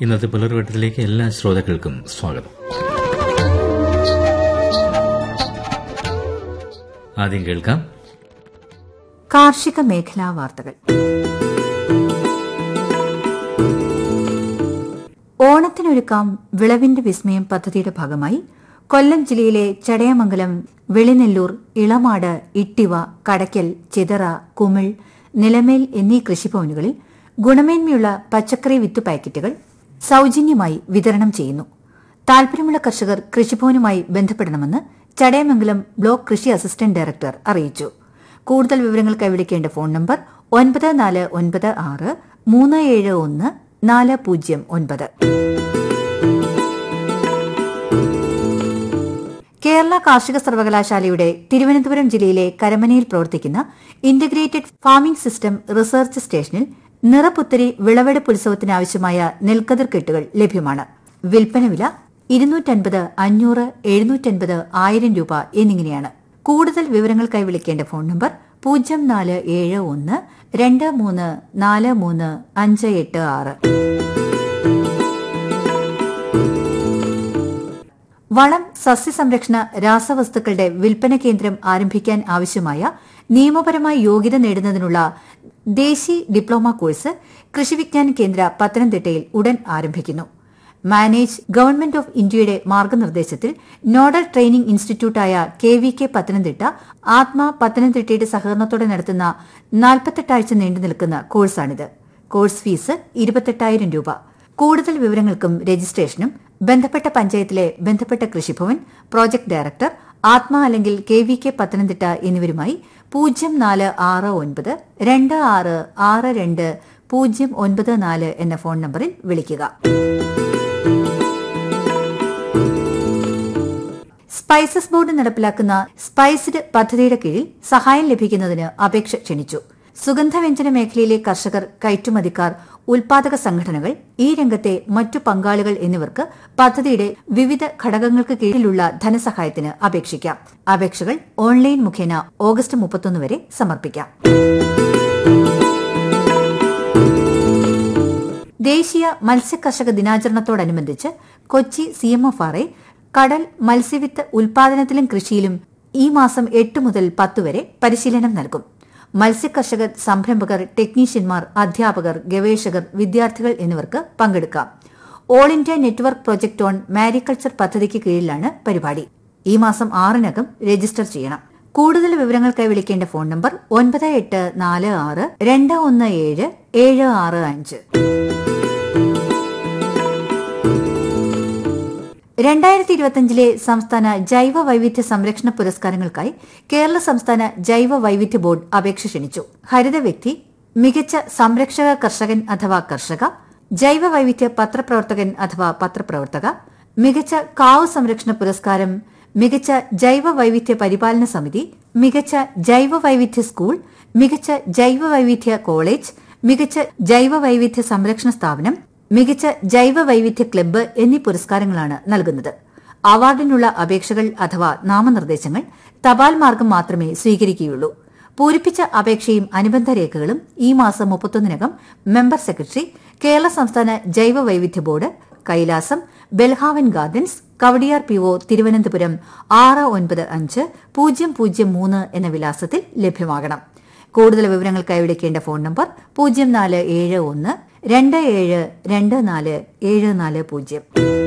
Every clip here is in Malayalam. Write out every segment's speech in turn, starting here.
ഇന്നത്തെ പുലർവട്ടത്തിലേക്ക് എല്ലാ ശ്രോതാക്കൾക്കും സ്വാഗതം ആദ്യം കേൾക്കാം കാർഷിക മേഖലാ വാർത്തകൾ ഓണത്തിനൊരുക്കാം വിളവിന്റെ വിസ്മയം പദ്ധതിയുടെ ഭാഗമായി കൊല്ലം ജില്ലയിലെ ചടയമംഗലം വെളിനെല്ലൂർ ഇളമാട് ഇട്ടിവ കടയ്ക്കൽ ചിതറ കുമിൾ നിലമേൽ എന്നീ കൃഷിഭവനുകളിൽ ഗുണമേന്മയുള്ള പച്ചക്കറി വിത്ത് പാക്കറ്റുകൾ സൌജന്യമായി വിതരണം ചെയ്യുന്നു താൽപര്യമുള്ള കർഷകർ കൃഷിഭവനുമായി ബന്ധപ്പെടണമെന്ന് ചടയമംഗലം ബ്ലോക്ക് കൃഷി അസിസ്റ്റന്റ് ഡയറക്ടർ അറിയിച്ചു കൂടുതൽ വിവരങ്ങൾക്കായി വിളിക്കേണ്ട ഫോൺ നമ്പർ ഒൻപത് നാല് ഒൻപത് ആറ് മൂന്ന് ഏഴ് ഒന്ന് നാല് പൂജ്യം ഒൻപത് കേരള കാർഷിക സർവകലാശാലയുടെ തിരുവനന്തപുരം ജില്ലയിലെ കരമനയിൽ പ്രവർത്തിക്കുന്ന ഇന്റഗ്രേറ്റഡ് ഫാമിംഗ് സിസ്റ്റം റിസർച്ച് സ്റ്റേഷനിൽ നിറപുത്തരി വിളവെടുപ്പ് ഉത്സവത്തിന് ആവശ്യമായ നെൽക്കതിർ കെട്ടുകൾ ലഭ്യമാണ് വിൽപ്പന വില ഇരുന്നൂറ്റൻപത് അഞ്ഞൂറ് എഴുന്നൂറ്റൻപത് ആയിരം രൂപ എന്നിങ്ങനെയാണ് കൂടുതൽ വിവരങ്ങൾക്കായി വിളിക്കേണ്ട ഫോൺ നമ്പർ പൂജ്യം നാല് ഏഴ് ഒന്ന് രണ്ട് മൂന്ന് നാല് മൂന്ന് അഞ്ച് എട്ട് ആറ് വളം സസ്യസംരക്ഷണ രാസവസ്തുക്കളുടെ വിൽപ്പന കേന്ദ്രം ആരംഭിക്കാൻ ആവശ്യമായ നിയമപരമായ യോഗ്യത നേടുന്നതിനുള്ള ദേശി ഡിപ്ലോമ കോഴ്സ് കൃഷിവിജ്ഞാന കേന്ദ്ര പത്തനംതിട്ടയിൽ ഉടൻ ആരംഭിക്കുന്നു മാനേജ് ഗവൺമെന്റ് ഓഫ് ഇന്ത്യയുടെ മാർഗനിർദ്ദേശത്തിൽ നോഡൽ ട്രെയിനിംഗ് ഇൻസ്റ്റിറ്റ്യൂട്ടായ K V K Pathanamthitta ATMA പത്തനംതിട്ടയുടെ സഹകരണത്തോടെ നടത്തുന്ന നാൽപ്പത്തെട്ടാഴ്ച നീണ്ടു നിൽക്കുന്ന കോഴ്സാണിത് കോഴ്സ് ഫീസ് ഇരുപത്തെട്ടായിരം രൂപ കൂടുതൽ വിവരങ്ങൾക്കും രജിസ്ട്രേഷനും ബന്ധപ്പെട്ട പഞ്ചായത്തിലെ ബന്ധപ്പെട്ട കൃഷിഭവൻ പ്രോജക്ട് ഡയറക്ടർ ആത്മ അല്ലെങ്കിൽ കെ വി കെ പത്തനംതിട്ട എന്നിവരുമായി പൂജ്യം നാല് ആറ് ഒൻപത് രണ്ട് ആറ് ആറ് രണ്ട് പൂജ്യം ഒൻപത് നാല് എന്ന ഫോൺ നമ്പറിൽ വിളിക്കുക സ്പൈസസ് ബോർഡ് നടപ്പിലാക്കുന്ന സ്പൈസ്ഡ് പദ്ധതിയുടെ കീഴിൽ സഹായം ലഭിക്കുന്നതിന് അപേക്ഷ ക്ഷണിച്ചു സുഗന്ധവ്യഞ്ജന മേഖലയിലെ കർഷകർ കയറ്റുമതിക്കാർ ഉൽപാദക സംഘടനകൾ ഈ രംഗത്തെ മറ്റു പങ്കാളികൾ എന്നിവർക്ക് പദ്ധതിയുടെ വിവിധ ഘടകങ്ങൾക്ക് കീഴിലുള്ള ധനസഹായത്തിന് അപേക്ഷിക്കാം അപേക്ഷകൾ ഓൺലൈൻ മുഖേന ഓഗസ്റ്റ് മുപ്പത്തൊന്ന് വരെ സമർപ്പിക്കാം ദേശീയ മത്സ്യകർഷക ദിനാചരണത്തോടനുബന്ധിച്ച് Kochi C M F R കടൽ മത്സ്യവിത്ത് ഉൽപാദനത്തിലും കൃഷിയിലും ഈ മാസം എട്ട് മുതൽ പത്ത് വരെ പരിശീലനം നൽകും മത്സ്യകർഷകർ സംരംഭകർ ടെക്നീഷ്യന്മാർ അധ്യാപകർ ഗവേഷകർ വിദ്യാർത്ഥികൾ എന്നിവർക്ക് പങ്കെടുക്കാം all India network project on mariculture പദ്ധതിക്ക് കീഴിലാണ് പരിപാടി ഈ മാസം ആറിനകം രജിസ്റ്റർ ചെയ്യണം കൂടുതൽ വിവരങ്ങൾക്കായി വിളിക്കേണ്ട ഫോൺ നമ്പർ ഒൻപത് എട്ട് നാല് ആറ് രണ്ട് ഒന്ന് ഏഴ് ഏഴ് ആറ് അഞ്ച് രണ്ടായിരത്തി ഇരുപത്തിയഞ്ചിലെ സംസ്ഥാന ജൈവ വൈവിധ്യ സംരക്ഷണ പുരസ്കാരങ്ങൾക്കായി കേരള സംസ്ഥാന ജൈവ വൈവിധ്യ ബോർഡ് അപേക്ഷ ക്ഷണിച്ചു ഹരിത വ്യക്തി മികച്ച സംരക്ഷക കർഷകൻ അഥവാ കർഷക ജൈവ വൈവിധ്യ പത്രപ്രവർത്തകൻ അഥവാ പത്രപ്രവർത്തക മികച്ച കാവ് സംരക്ഷണ പുരസ്കാരം മികച്ച ജൈവ വൈവിധ്യ പരിപാലന സമിതി മികച്ച ജൈവ വൈവിധ്യ സ്കൂൾ മികച്ച ജൈവ വൈവിധ്യ കോളേജ് മികച്ച ജൈവ വൈവിധ്യ സംരക്ഷണ സ്ഥാപനം മികച്ച ജൈവ വൈവിധ്യ ക്ലബ്ബ് എന്നീ പുരസ്കാരങ്ങളാണ് നൽകുന്നത് അവാർഡിനുള്ള അപേക്ഷകൾ അഥവാ നാമനിർദ്ദേശങ്ങൾ തപാൽ മാർഗം മാത്രമേ സ്വീകരിക്കുകയുള്ളൂ പൂരിപ്പിച്ച അപേക്ഷയും അനുബന്ധ രേഖകളും ഈ മാസം മുപ്പത്തൊന്നിനകം മെമ്പർ സെക്രട്ടറി കേരള സംസ്ഥാന ജൈവ വൈവിധ്യ board Kailasam Belhaven gardens Kawdiar P O Thiruvananthapuram ആറ് ഒൻപത് അഞ്ച് പൂജ്യം പൂജ്യം മൂന്ന് എന്ന വിലാസത്തിൽ ലഭ്യമാകണം കൂടുതൽ വിവരങ്ങൾക്കായി വിളിക്കേണ്ട ഫോൺ നമ്പർ പൂജ്യം നാല് ഏഴ് ഒന്ന് രണ്ട് ഏഴ് രണ്ട് നാല് ഏഴ് നാല് പൂജ്യം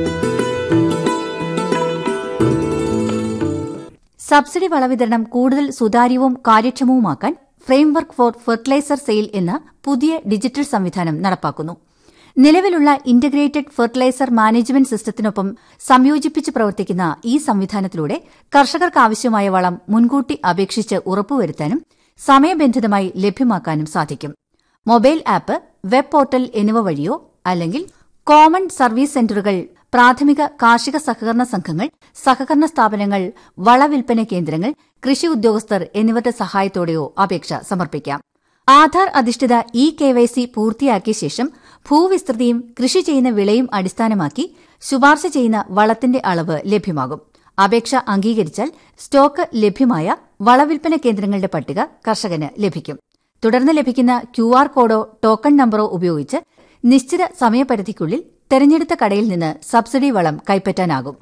സബ്സിഡി വളവിതരണം കൂടുതൽ സുതാര്യവും കാര്യക്ഷമവുമാക്കാൻ ഫ്രെയിംവർക്ക് ഫോർ ഫെർട്ടിലൈസർ സെയിൽ എന്ന പുതിയ ഡിജിറ്റൽ സംവിധാനം നടപ്പാക്കുന്നു നിലവിലുള്ള ഇന്റഗ്രേറ്റഡ് ഫെർട്ടിലൈസർ മാനേജ്മെന്റ് സിസ്റ്റത്തിനൊപ്പം സംയോജിപ്പിച്ച് പ്രവർത്തിക്കുന്ന ഈ സംവിധാനത്തിലൂടെ കർഷകർക്ക് ആവശ്യമായ വളം മുൻകൂട്ടി അപേക്ഷിച്ച് ഉറപ്പുവരുത്താനും സമയബന്ധിതമായി ലഭ്യമാക്കാനും സാധിക്കും മൊബൈൽ ആപ്പ് വെബ് പോർട്ടൽ എന്നിവ വഴിയോ അല്ലെങ്കിൽ കോമൺ സർവീസ് സെന്ററുകൾ പ്രാഥമിക കാർഷിക സഹകരണ സംഘങ്ങൾ സഹകരണ സ്ഥാപനങ്ങൾ വളവിൽപ്പന കേന്ദ്രങ്ങൾ കൃഷി ഉദ്യോഗസ്ഥർ എന്നിവരുടെ സഹായത്തോടെയോ അപേക്ഷ സമർപ്പിക്കാം ആധാർ അധിഷ്ഠിത ഇ കെ വൈ സി പൂർത്തിയാക്കിയ ശേഷം ഭൂവിസ്തൃതിയും കൃഷി ചെയ്യുന്ന വിളയും അടിസ്ഥാനമാക്കി ശുപാർശ ചെയ്യുന്ന വളത്തിന്റെ അളവ് ലഭ്യമാകും അപേക്ഷ അംഗീകരിച്ചാൽ സ്റ്റോക്ക് ലഭ്യമായ വളവിൽപ്പന കേന്ദ്രങ്ങളുടെ പട്ടിക കർഷകന് ലഭിക്കും തുടർന്ന് ലഭിക്കുന്ന ക്യു ആർ കോഡോ ടോക്കൺ നമ്പറോ ഉപയോഗിച്ച് നിശ്ചിത സമയപരിധിക്കുള്ളിൽ തെരഞ്ഞെടുത്ത കടയിൽ നിന്ന് സബ്സിഡി വളം കൈപ്പറ്റാനാകും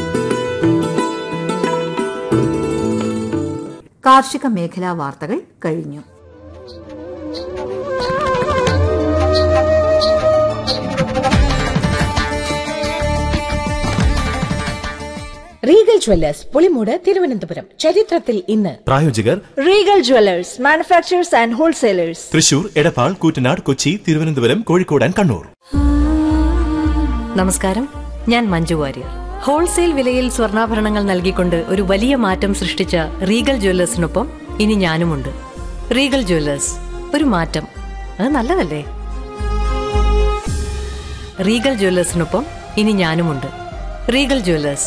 കാർഷിക മേഖലാ വാർത്തകൾ കഴിഞ്ഞു റീഗൽ ജ്വല്ലേഴ്സ് പുളിമൂട് തിരുവനന്തപുരം ചരിത്രത്തിൽ ഇന്ന് പ്രായോജകർ Regal jewellers manufacturers and wholesalers Thrissur Edappal Koottanad Kochi Thiruvananthapuram Kozhikode and Kannur നമസ്കാരം ഞാൻ മഞ്ജു വാര്യർ ഹോൾസെയിൽ വിലയിൽ സ്വർണ്ണാഭരണങ്ങൾ നൽകിക്കൊണ്ട് ഒരു വലിയ മാറ്റം സൃഷ്ടിച്ച റീഗൽ ജ്വല്ലേഴ്സിനൊപ്പം ഇനി ഞാനുമുണ്ട് റീഗൽ ജ്വല്ലേഴ്സ് ഒരു മാറ്റം അത് നല്ലതല്ലേ റീഗൽ ജ്വല്ലേഴ്സിനൊപ്പം ഇനി ഞാനുമുണ്ട് റീഗൽ ജ്വല്ലേഴ്സ്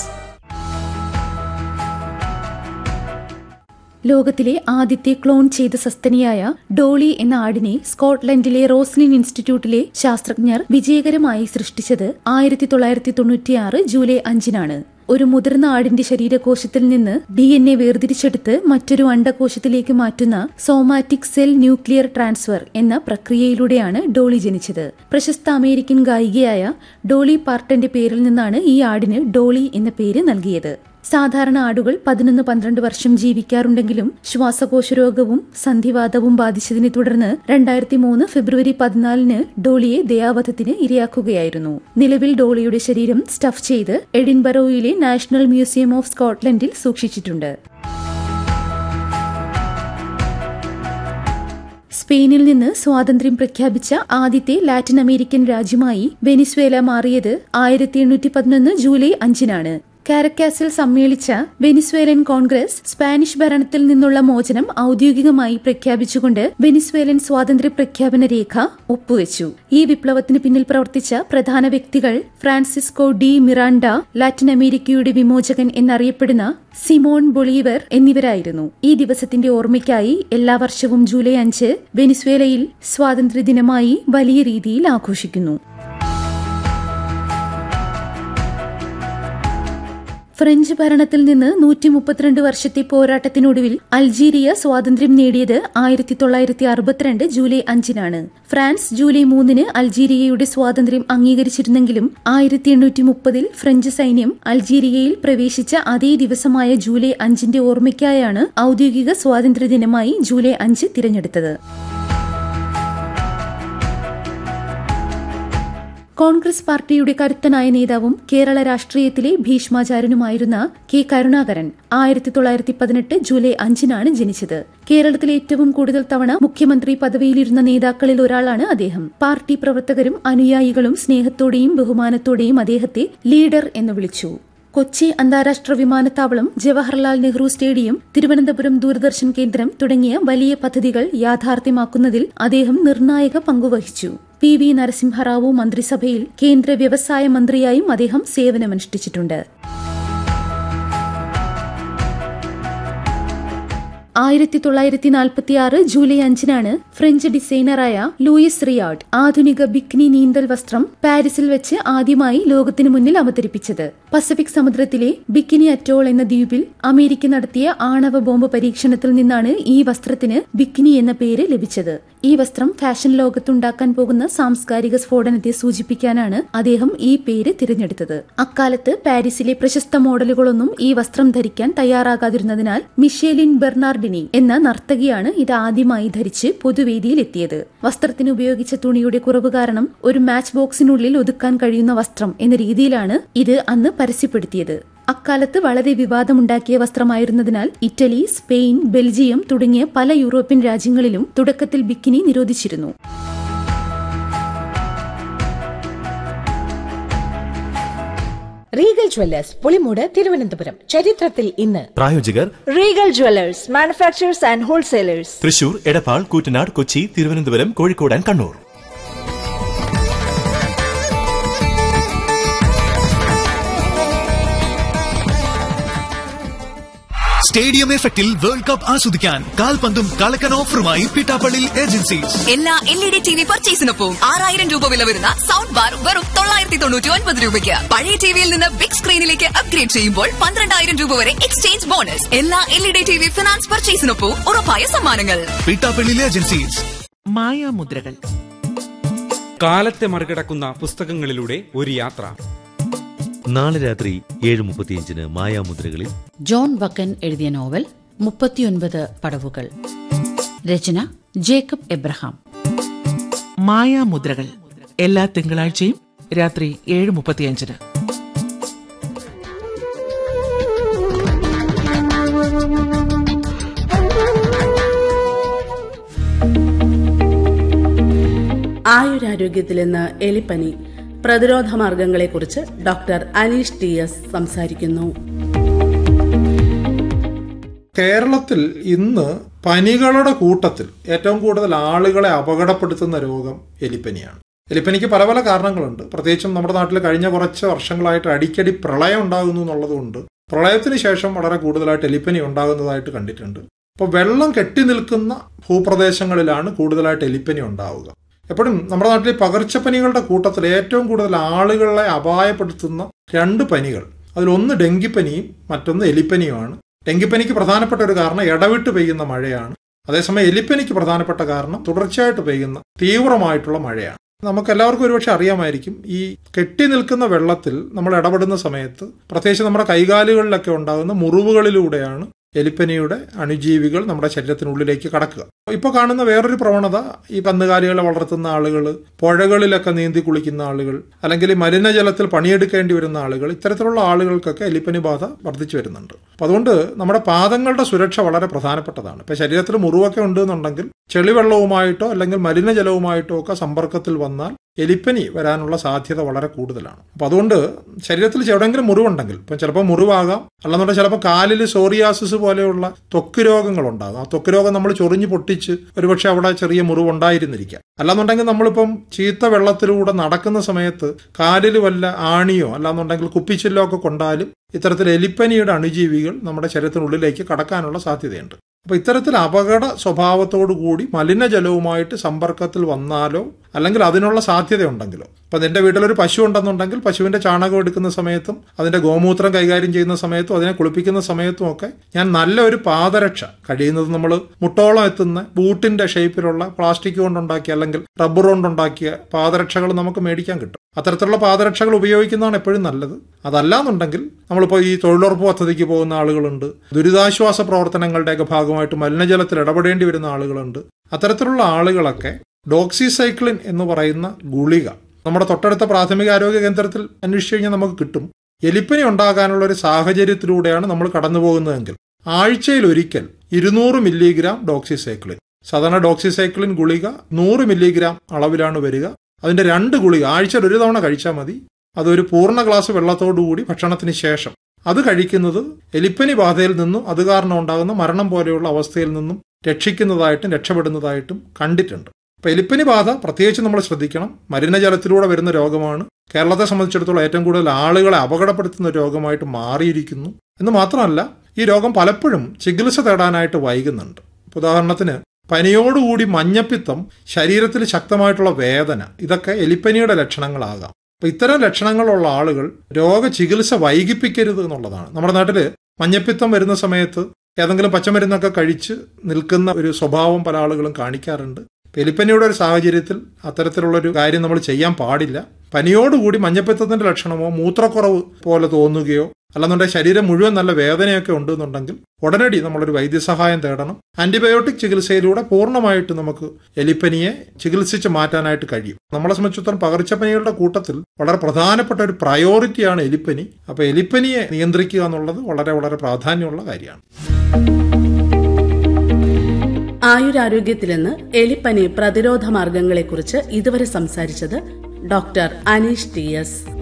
ലോകത്തിലെ ആദ്യത്തെ ക്ലോൺ ചെയ്ത സസ്തനിയായ ഡോളി എന്ന ആടിനെ സ്കോട്ട്ലൻഡിലെ റോസ്ലിൻ ഇൻസ്റ്റിറ്റ്യൂട്ടിലെ ശാസ്ത്രജ്ഞർ വിജയകരമായി സൃഷ്ടിച്ചത് ആയിരത്തി തൊള്ളായിരത്തി തൊണ്ണൂറ്റിയാറ് ജൂലൈ അഞ്ചിനാണ് ഒരു മുതിർന്ന ആടിന്റെ ശരീരകോശത്തിൽ നിന്ന് ഡി എൻ എ വേർതിരിച്ചെടുത്ത് മറ്റൊരു അണ്ടകോശത്തിലേക്ക് മാറ്റുന്ന സോമാറ്റിക് സെൽ ന്യൂക്ലിയർ ട്രാൻസ്ഫർ എന്ന പ്രക്രിയയിലൂടെയാണ് ഡോളി ജനിച്ചത് പ്രശസ്ത അമേരിക്കൻ ഗായികയായ ഡോളി പാർട്ടന്റെ പേരിൽ നിന്നാണ് ഈ ആടിന് ഡോളി എന്ന പേര് നൽകിയത് സാധാരണ ആടുകൾ പതിനൊന്ന് പന്ത്രണ്ട് വർഷം ജീവിക്കാറുണ്ടെങ്കിലും ശ്വാസകോശ രോഗവും സന്ധിവാതവും ബാധിച്ചതിനെ തുടർന്ന് രണ്ടായിരത്തി മൂന്ന് ഫെബ്രുവരി പതിനാലിന് ഡോളിയെ ദയാവധത്തിന് ഇരയാക്കുകയായിരുന്നു നിലവിൽ ഡോളിയുടെ ശരീരം സ്റ്റഫ് ചെയ്ത് എഡിൻബറോയിലെ നാഷണൽ മ്യൂസിയം ഓഫ് സ്കോട്ട്ലൻഡിൽ സൂക്ഷിച്ചിട്ടുണ്ട് സ്പെയിനിൽ നിന്ന് സ്വാതന്ത്ര്യം പ്രഖ്യാപിച്ച ആദ്യത്തെ ലാറ്റിൻ അമേരിക്കൻ രാജ്യമായി വെനിസ്വേല മാറിയത് ആയിരത്തി എണ്ണൂറ്റി പതിനൊന്ന് ജൂലൈ അഞ്ചിനാണ് കാരക്കാസിൽ സമ്മേളിച്ച വെനിസ്വേലൻ കോൺഗ്രസ് സ്പാനിഷ് ഭരണത്തിൽ നിന്നുള്ള മോചനം ഔദ്യോഗികമായി പ്രഖ്യാപിച്ചുകൊണ്ട് വെനിസ്വേലൻ സ്വാതന്ത്ര്യ പ്രഖ്യാപന രേഖ ഒപ്പുവെച്ചു ഈ വിപ്ലവത്തിന് പിന്നിൽ പ്രവർത്തിച്ച പ്രധാന വ്യക്തികൾ ഫ്രാൻസിസ്കോ ഡി മിറാണ്ട ലാറ്റിൻ അമേരിക്കയുടെ വിമോചകൻ എന്നറിയപ്പെടുന്ന സിമോൺ ബൊളീവർ എന്നിവരായിരുന്നു ഈ ദിവസത്തിന്റെ ഓർമ്മയ്ക്കായി എല്ലാ വർഷവും ജൂലൈ അഞ്ച് വെനിസ്വേലയിൽ സ്വാതന്ത്ര്യദിനമായി വലിയ രീതിയിൽ ആഘോഷിക്കുന്നു ഫ്രഞ്ച് ഭരണത്തിൽ നിന്ന് നൂറ്റി മുപ്പത്തിരണ്ട് വർഷത്തെ പോരാട്ടത്തിനൊടുവിൽ അൾജീരിയ സ്വാതന്ത്ര്യം നേടിയത് ആയിരത്തി തൊള്ളായിരത്തി അറുപത്തിരണ്ട് ജൂലൈ അഞ്ചിനാണ് ഫ്രാൻസ് ജൂലൈ മൂന്നിന് അൾജീരിയയുടെ സ്വാതന്ത്ര്യം അംഗീകരിച്ചിരുന്നെങ്കിലും ആയിരത്തി എണ്ണൂറ്റി മുപ്പതിൽ ഫ്രഞ്ച് സൈന്യം അൾജീരിയയിൽ പ്രവേശിച്ച അതേ ദിവസമായ ജൂലൈ അഞ്ചിന്റെ ഓർമ്മയ്ക്കായാണ് ഔദ്യോഗിക സ്വാതന്ത്ര്യദിനമായി ജൂലൈ അഞ്ച് തിരഞ്ഞെടുത്തത് കോൺഗ്രസ് പാർട്ടിയുടെ കരുത്തനായ നേതാവും കേരള രാഷ്ട്രീയത്തിലെ ഭീഷ്മാചാരനുമായിരുന്ന കെ കരുണാകരൻ ആയിരത്തി തൊള്ളായിരത്തി പതിനെട്ട് ജൂലൈ അഞ്ചിനാണ് ജനിച്ചത് കേരളത്തിലെ ഏറ്റവും കൂടുതൽ തവണ മുഖ്യമന്ത്രി പദവിയിലിരുന്ന നേതാക്കളിൽ ഒരാളാണ് അദ്ദേഹം പാർട്ടി പ്രവർത്തകരും അനുയായികളും സ്നേഹത്തോടെയും ബഹുമാനത്തോടെയും അദ്ദേഹത്തെ ലീഡർ എന്ന് വിളിച്ചു കൊച്ചി അന്താരാഷ്ട്ര വിമാനത്താവളം ജവഹർലാൽ നെഹ്റു സ്റ്റേഡിയം തിരുവനന്തപുരം ദൂരദർശൻ കേന്ദ്രം തുടങ്ങിയ വലിയ പദ്ധതികൾ യാഥാർത്ഥ്യമാക്കുന്നതിൽ അദ്ദേഹം നിർണായക പങ്കുവഹിച്ചു പി വി നരസിംഹറാവു മന്ത്രിസഭയിൽ കേന്ദ്ര വ്യവസായ മന്ത്രിയായും അദ്ദേഹം സേവനമനുഷ്ഠിച്ചിട്ടുണ്ട് ആയിരത്തി തൊള്ളായിരത്തി നാൽപ്പത്തിയാറ് ജൂലൈ അഞ്ചിനാണ് ഫ്രഞ്ച് ഡിസൈനറായ ലൂയിസ് റിയാഡ് ആധുനിക ബിക്നി നീന്തൽ വസ്ത്രം പാരീസിൽ വെച്ച് ആദ്യമായി ലോകത്തിനു മുന്നിൽ അവതരിപ്പിച്ചത് പസഫിക് സമുദ്രത്തിലെ ബിക്കിനി അറ്റോൾ എന്ന ദ്വീപിൽ അമേരിക്ക നടത്തിയ ആണവ ബോംബ് പരീക്ഷണത്തിൽ നിന്നാണ് ഈ വസ്ത്രത്തിന് ബിക്കിനി എന്ന പേര് ലഭിച്ചത് ഈ വസ്ത്രം ഫാഷൻ ലോകത്തുണ്ടാക്കാൻ പോകുന്ന സാംസ്കാരിക സ്ഫോടനത്തെ സൂചിപ്പിക്കാനാണ് അദ്ദേഹം ഈ പേര് തിരഞ്ഞെടുത്തത് അക്കാലത്ത് പാരീസിലെ പ്രശസ്ത മോഡലുകളൊന്നും ഈ വസ്ത്രം ധരിക്കാൻ തയ്യാറാകാതിരുന്നതിനാൽ മിഷേലിൻ ബെർണാർഡിനി എന്ന നർത്തകിയാണ് ഇത് ആദ്യമായി ധരിച്ച് പൊതുവേദിയിൽ എത്തിയത് വസ്ത്രത്തിന് ഉപയോഗിച്ച തുണിയുടെ കുറവ് കാരണം ഒരു മാച്ച് ബോക്സിനുള്ളിൽ ഒതുക്കാൻ കഴിയുന്ന വസ്ത്രം എന്ന രീതിയിലാണ് ഇത് അന്ന് പരസ്യപ്പെടുത്തിയത് അക്കാലത്ത് വളരെ വിവാദമുണ്ടാക്കിയ വസ്ത്രമായിരുന്നതിനാൽ ഇറ്റലി സ്പെയിൻ ബെൽജിയം തുടങ്ങിയ പല യൂറോപ്യൻ രാജ്യങ്ങളിലും തുടക്കത്തിൽ ബിക്കിനി നിരോധിച്ചിരുന്നു റീഗൽ ജ്വല്ലേഴ്സ് പുളിമൂട് തിരുവനന്തപുരം ചരിത്രത്തിൽ ഇന്ന് പ്രായോജകർ Regal jewellers manufacturers and wholesalers Thrissur Edappal Koottanad Kochi Thiruvananthapuram Kozhikode and Kannur stadium എഫക്റ്റിൽ വേൾഡ് കപ്പ് ആസ്വദിക്കാൻ കാൽപന്തും കളക്കൻ ഓഫറുമായി പിട്ടാപ്പള്ളി ഏജൻസീസ് എല്ലാ L E D T V പർച്ചേസിനൊപ്പം ആറായിരം രൂപ വില വരുന്ന സൗണ്ട് ബാർ വെറും തൊള്ളായിരത്തി തൊണ്ണൂറ്റി ഒൻപത് രൂപയ്ക്ക് പഴയ ടിവിയിൽ നിന്ന് ബിഗ് സ്ക്രീനിലേക്ക് അപ്ഗ്രേഡ് ചെയ്യുമ്പോൾ പന്ത്രണ്ടായിരം രൂപ വരെ എക്സ്ചേഞ്ച് ബോണസ് എല്ലാ L E D T V finance പർച്ചേസിനൊപ്പം ഉറപ്പായ സമ്മാനങ്ങൾ പിട്ടാപ്പള്ളി ഏജൻസീസ് മായാമുദ്രകൾ കാലത്തെ മറികടക്കുന്ന പുസ്തകങ്ങളിലൂടെ ഒരു യാത്ര നാളെ രാത്രി ഏഴ് മുപ്പത്തിയഞ്ചിന് മായാമുദ്രകളിൽ ജോൺ വക്കൻ എഴുതിയ നോവൽ മുപ്പത്തിയൊൻപത് പടവുകൾ രചന ജേക്കബ് എബ്രഹാം മായാമുദ്രകൾ എല്ലാ തിങ്കളാഴ്ചയും രാത്രി ഏഴ് മുപ്പത്തിയഞ്ചിന് ആയുരാരോഗ്യത്തിൽ നിന്ന് എലിപ്പനി പ്രതിരോധ മാർഗങ്ങളെക്കുറിച്ച് ഡോക്ടർ അനീഷ് ടി എസ് സംസാരിക്കുന്നു കേരളത്തിൽ ഇന്ന് പനികളുടെ കൂട്ടത്തിൽ ഏറ്റവും കൂടുതൽ ആളുകളെ അപകടപ്പെടുത്തുന്ന രോഗം എലിപ്പനിയാണ് എലിപ്പനിക്ക് പല പല കാരണങ്ങളുണ്ട് പ്രത്യേകിച്ചും നമ്മുടെ നാട്ടിൽ കഴിഞ്ഞ കുറച്ച് വർഷങ്ങളായിട്ട് അടിക്കടി പ്രളയം ഉണ്ടാകുന്നു എന്നുള്ളതുകൊണ്ട് പ്രളയത്തിന് ശേഷം വളരെ കൂടുതലായിട്ട് എലിപ്പനി ഉണ്ടാകുന്നതായിട്ട് കണ്ടിട്ടുണ്ട് അപ്പോൾ വെള്ളം കെട്ടി നിൽക്കുന്ന ഭൂപ്രദേശങ്ങളിലാണ് കൂടുതലായിട്ട് എലിപ്പനി ഉണ്ടാവുക എപ്പോഴും നമ്മുടെ നാട്ടിൽ ഈ പകർച്ചപ്പനികളുടെ കൂട്ടത്തിൽ ഏറ്റവും കൂടുതൽ ആളുകളെ അപായപ്പെടുത്തുന്ന രണ്ട് പനികൾ അതിലൊന്ന് ഡെങ്കിപ്പനിയും മറ്റൊന്ന് എലിപ്പനിയുമാണ് ഡെങ്കിപ്പനിക്ക് പ്രധാനപ്പെട്ട ഒരു കാരണം ഇടവിട്ട് പെയ്യുന്ന മഴയാണ് അതേസമയം എലിപ്പനിക്ക് പ്രധാനപ്പെട്ട കാരണം തുടർച്ചയായിട്ട് പെയ്യുന്ന തീവ്രമായിട്ടുള്ള മഴയാണ് നമുക്ക് എല്ലാവർക്കും ഒരുപക്ഷെ അറിയാമായിരിക്കും ഈ കെട്ടി നിൽക്കുന്ന വെള്ളത്തിൽ നമ്മൾ ഇടപെടുന്ന സമയത്ത് പ്രത്യേകിച്ച് നമ്മുടെ കൈകാലുകളിലൊക്കെ ഉണ്ടാകുന്ന മുറിവുകളിലൂടെയാണ് എലിപ്പനിയുടെ അണുജീവികൾ നമ്മുടെ ശരീരത്തിനുള്ളിലേക്ക് കടക്കുക ഇപ്പോൾ കാണുന്ന വേറൊരു പ്രവണത ഈ കന്നുകാലികളെ വളർത്തുന്ന ആളുകൾ പുഴകളിലൊക്കെ നീന്തി കുളിക്കുന്ന ആളുകൾ അല്ലെങ്കിൽ മലിനജലത്തിൽ പണിയെടുക്കേണ്ടി വരുന്ന ആളുകൾ ഇത്തരത്തിലുള്ള ആളുകൾക്കൊക്കെ എലിപ്പനി ബാധ വർദ്ധിച്ചു വരുന്നുണ്ട് അപ്പം അതുകൊണ്ട് നമ്മുടെ പാദങ്ങളുടെ സുരക്ഷ വളരെ പ്രധാനപ്പെട്ടതാണ് ഇപ്പം ശരീരത്തിൽ മുറിവൊക്കെ ഉണ്ട് എന്നുണ്ടെങ്കിൽ ചെളിവെള്ളവുമായിട്ടോ അല്ലെങ്കിൽ മലിനജലവുമായിട്ടോ ഒക്കെ സമ്പർക്കത്തിൽ വന്നാൽ എലിപ്പനി വരാനുള്ള സാധ്യത വളരെ കൂടുതലാണ് അപ്പം അതുകൊണ്ട് ശരീരത്തിൽ എവിടെയെങ്കിലും മുറിവുണ്ടെങ്കിൽ ഇപ്പം ചിലപ്പോൾ മുറിവാകാം അല്ലെന്നുണ്ടെങ്കിൽ ചിലപ്പോൾ കാലിൽ സോറിയാസിസ് പോലെയുള്ള ത്വക്ക് രോഗങ്ങൾ ഉണ്ടാകും ആ ത്വക്ക് രോഗം നമ്മൾ ചൊറിഞ്ഞ് പൊട്ടിച്ച് ഒരുപക്ഷെ അവിടെ ചെറിയ മുറിവുണ്ടായിരുന്നിരിക്കാം അല്ലാന്നുണ്ടെങ്കിൽ നമ്മളിപ്പം ചീത്ത വെള്ളത്തിലൂടെ നടക്കുന്ന സമയത്ത് കാലിൽ വല്ല ആണിയോ അല്ലാന്നുണ്ടെങ്കിൽ കുപ്പിച്ചില്ലോ ഒക്കെ കൊണ്ടാലും ഇത്തരത്തിൽ എലിപ്പനിയുടെ അണുജീവികൾ നമ്മുടെ ശരീരത്തിനുള്ളിലേക്ക് കടക്കാനുള്ള സാധ്യതയുണ്ട് അപ്പോൾ ഇത്തരത്തിൽ അപകട സ്വഭാവത്തോടു കൂടി മലിനജലവുമായിട്ട് സമ്പർക്കത്തിൽ വന്നാലോ അല്ലെങ്കിൽ അതിനുള്ള സാധ്യതയുണ്ടെങ്കിലോ ഇപ്പം നിന്റെ വീട്ടിലൊരു പശു ഉണ്ടെന്നുണ്ടെങ്കിൽ പശുവിന്റെ ചാണകം എടുക്കുന്ന സമയത്തും അതിന്റെ ഗോമൂത്രം കൈകാര്യം ചെയ്യുന്ന സമയത്തും അതിനെ കുളിപ്പിക്കുന്ന സമയത്തും ഒക്കെ ഞാൻ നല്ലൊരു പാദരക്ഷ കഴിയുന്നത് നമ്മൾ മുട്ടോളം എത്തുന്ന ബൂട്ടിന്റെ ഷേപ്പിലുള്ള പ്ലാസ്റ്റിക് കൊണ്ടുണ്ടാക്കിയ അല്ലെങ്കിൽ റബ്ബർ കൊണ്ടുണ്ടാക്കിയ പാദരക്ഷകൾ നമുക്ക് മേടിക്കാൻ കിട്ടും അത്തരത്തിലുള്ള പാദരക്ഷകൾ ഉപയോഗിക്കുന്നതാണ് എപ്പോഴും നല്ലത് അതല്ലാന്നുണ്ടെങ്കിൽ നമ്മളിപ്പോൾ ഈ തൊഴിലുറപ്പ് പദ്ധതിക്ക് പോകുന്ന ആളുകളുണ്ട് ദുരിതാശ്വാസ പ്രവർത്തനങ്ങളുടെയൊക്കെ ഭാഗമായിട്ട് മലിനജലത്തിൽ ഇടപെടേണ്ടി വരുന്ന ആളുകളുണ്ട് അത്തരത്തിലുള്ള ആളുകളൊക്കെ ഡോക്സിസൈക്ലിൻ എന്ന് പറയുന്ന ഗുളിക നമ്മുടെ തൊട്ടടുത്ത പ്രാഥമിക ആരോഗ്യ കേന്ദ്രത്തിൽ അന്വേഷിച്ചു കഴിഞ്ഞാൽ നമുക്ക് കിട്ടും എലിപ്പനി ഉണ്ടാകാനുള്ള ഒരു സാഹചര്യത്തിലൂടെയാണ് നമ്മൾ കടന്നു പോകുന്നതെങ്കിൽ ആഴ്ചയിൽ ഒരിക്കൽ ഇരുന്നൂറ് മില്ലിഗ്രാം ഡോക്സിസൈക്ലിൻ സാധാരണ ഡോക്സിസൈക്ലിൻ ഗുളിക നൂറ് മില്ലിഗ്രാം അളവിലാണ് വരിക അതിന്റെ രണ്ട് ഗുളിക ആഴ്ചയിൽ ഒരു തവണ കഴിച്ചാൽ മതി അതൊരു പൂർണ്ണ ഗ്ലാസ് വെള്ളത്തോടുകൂടി ഭക്ഷണത്തിന് ശേഷം അത് കഴിക്കുന്നത് എലിപ്പനി ബാധയിൽ നിന്നും അത് കാരണം ഉണ്ടാകുന്ന മരണം പോലെയുള്ള അവസ്ഥയിൽ നിന്നും രക്ഷിക്കുന്നതായിട്ടും രക്ഷപ്പെടുന്നതായിട്ടും കണ്ടിട്ടുണ്ട് അപ്പൊ എലിപ്പനി ബാധ പ്രത്യേകിച്ച് നമ്മൾ ശ്രദ്ധിക്കണം മലിനജലത്തിലൂടെ വരുന്ന രോഗമാണ് കേരളത്തെ സംബന്ധിച്ചിടത്തോളം ഏറ്റവും കൂടുതൽ ആളുകളെ അപകടപ്പെടുത്തുന്ന രോഗമായിട്ട് മാറിയിരിക്കുന്നു എന്ന് മാത്രമല്ല ഈ രോഗം പലപ്പോഴും ചികിത്സ തേടാനായിട്ട് വൈകുന്നുണ്ട് ഉദാഹരണത്തിന് പനിയോടുകൂടി മഞ്ഞപ്പിത്തം ശരീരത്തിൽ ശക്തമായിട്ടുള്ള വേദന ഇതൊക്കെ എലിപ്പനിയുടെ ലക്ഷണങ്ങളാകാം അപ്പൊ ഇത്തരം ലക്ഷണങ്ങളുള്ള ആളുകൾ രോഗചികിത്സ വൈകിപ്പിക്കരുത് എന്നുള്ളതാണ് നമ്മുടെ നാട്ടില് മഞ്ഞപ്പിത്തം വരുന്ന സമയത്ത് ഏതെങ്കിലും പച്ചമരുന്നൊക്കെ കഴിച്ച് നിൽക്കുന്ന ഒരു സ്വഭാവം പല ആളുകളും കാണിക്കാറുണ്ട് എലിപ്പനിയുടെ ഒരു സാഹചര്യത്തിൽ അത്തരത്തിലുള്ള ഒരു കാര്യം നമ്മൾ ചെയ്യാൻ പാടില്ല പനിയോടുകൂടി മഞ്ഞപ്പിത്തത്തിന്റെ ലക്ഷണമോ മൂത്രക്കുറവ് പോലെ തോന്നുകയോ അല്ലെന്നുണ്ടെങ്കിൽ ശരീരം മുഴുവൻ നല്ല വേദനയൊക്കെ ഉണ്ടെന്നുണ്ടെങ്കിൽ ഉടനടി നമ്മളൊരു വൈദ്യസഹായം തേടണം ആന്റിബയോട്ടിക് ചികിത്സയിലൂടെ പൂർണ്ണമായിട്ട് നമുക്ക് എലിപ്പനിയെ ചികിത്സിച്ച് മാറ്റാനായിട്ട് കഴിയും നമ്മളെ സംബന്ധിച്ചിടത്തോളം പകർച്ചപ്പനികളുടെ കൂട്ടത്തിൽ വളരെ പ്രധാനപ്പെട്ട ഒരു പ്രയോറിറ്റിയാണ് എലിപ്പനി അപ്പൊ എലിപ്പനിയെ നിയന്ത്രിക്കുക എന്നുള്ളത് വളരെ വളരെ പ്രാധാന്യമുള്ള കാര്യമാണ് ആയുരാരോഗ്യത്തിൽ നിന്ന് എലിപ്പനി പ്രതിരോധ മാർഗങ്ങളെക്കുറിച്ച് ഇതുവരെ സംസാരിച്ചത് ഡോക്ടർ അനീഷ് ടി എസ്